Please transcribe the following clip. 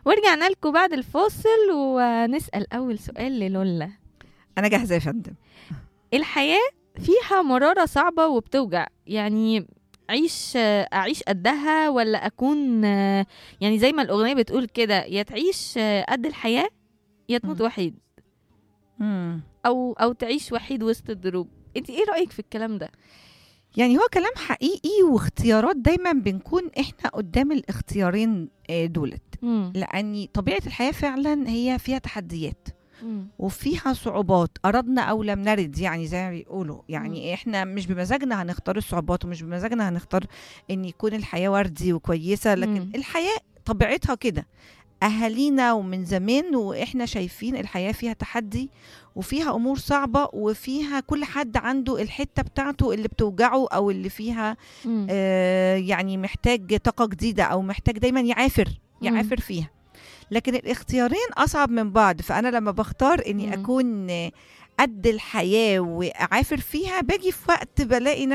ورجعنا لكم بعد الفاصل ونسأل أول سؤال للولا انا جاهزه يا فندم الحياة فيها مرارة صعبة وبتوجع يعني عيش أعيش قدها ولا أكون يعني زي ما الأغنية بتقول كده يا تعيش قد الحياة يا تموت مم. وحيد مم. أو أو تعيش وحيد وسط الدروب أنت إيه رأيك في الكلام ده؟ يعني هو كلام حقيقي واختيارات دايما بنكون احنا قدام الاختيارين آه، دولت مم. لان طبيعه الحياه فعلا هي فيها تحديات مم. وفيها صعوبات اردنا او لم نرد يعني زي ما بيقولوا يعني احنا مش بمزاجنا هنختار الصعوبات ومش بمزاجنا هنختار ان يكون الحياه وردي وكويسه لكن مم. الحياه طبيعتها كده اهالينا ومن زمان واحنا شايفين الحياه فيها تحدي وفيها امور صعبه وفيها كل حد عنده الحته بتاعته اللي بتوجعه او اللي فيها مم. آه يعني محتاج طاقه جديده او محتاج دايما يعافر مم. يعافر فيها لكن الاختيارين اصعب من بعض فانا لما بختار اني مم. اكون قد الحياه واعافر فيها باجي في وقت بلاقي